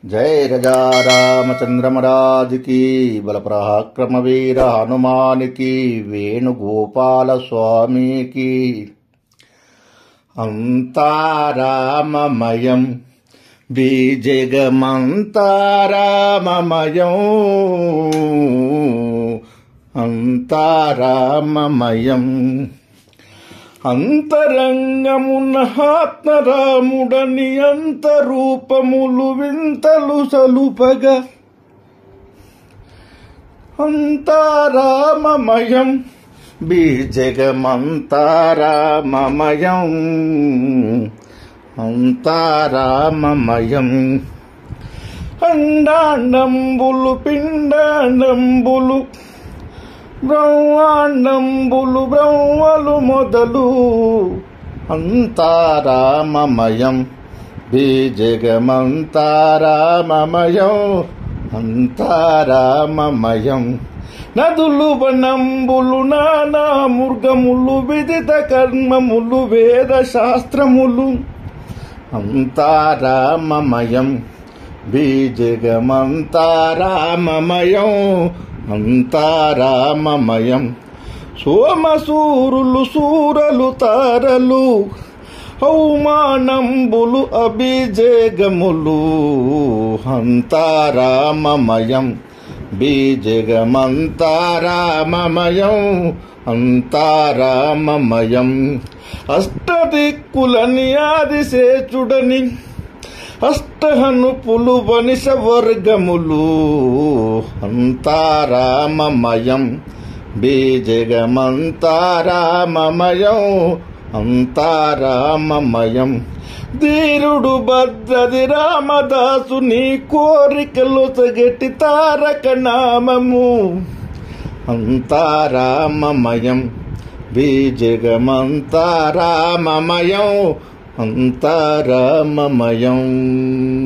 జయ రజా రామచంద్రమరాజుకి బలపరాక్రమ వీర హనుమానికి వేణుగోపాల స్వామికి అంతారామమయం బీజగమంతారామమయం అంతారామమయం అంతరంగమున్న ఆత్మరాముడని అంతరూపములు వింతలు సలుపగా అంతారామమయం బీజగమంతారామమయం అంతారామమయం అండాండంబులు పిండాండంబులు బ్రహ్మాండంబులు బ్రహ్మలు మొదలు అంతారామమయం బీజగమంతారామమయం అంతారామమయం నదులు వనంబులు నానా మృగములు విదిత కర్మములు వేద శాస్త్రములు అంతారామమయం బీజగమంతారామమయం అంతారామమయం సోమసూరులు సూరలు తారలు అవమానంబులు అభిజేగములు అంతారామమయం బీజగమంతారామమయం అంతారామమయం అష్టదిక్కులని ఆదిశేచుడని అష్టహను పులువనిష వర్గములు అంతారామమయం బీజగమంతారామమయం అంతారామమయం ధీరుడు భద్రది రామదాసు నీ కోరికలు సగటి తారక నామము అంతారామమయం బీజగమంతారామమయం అంతారామమయం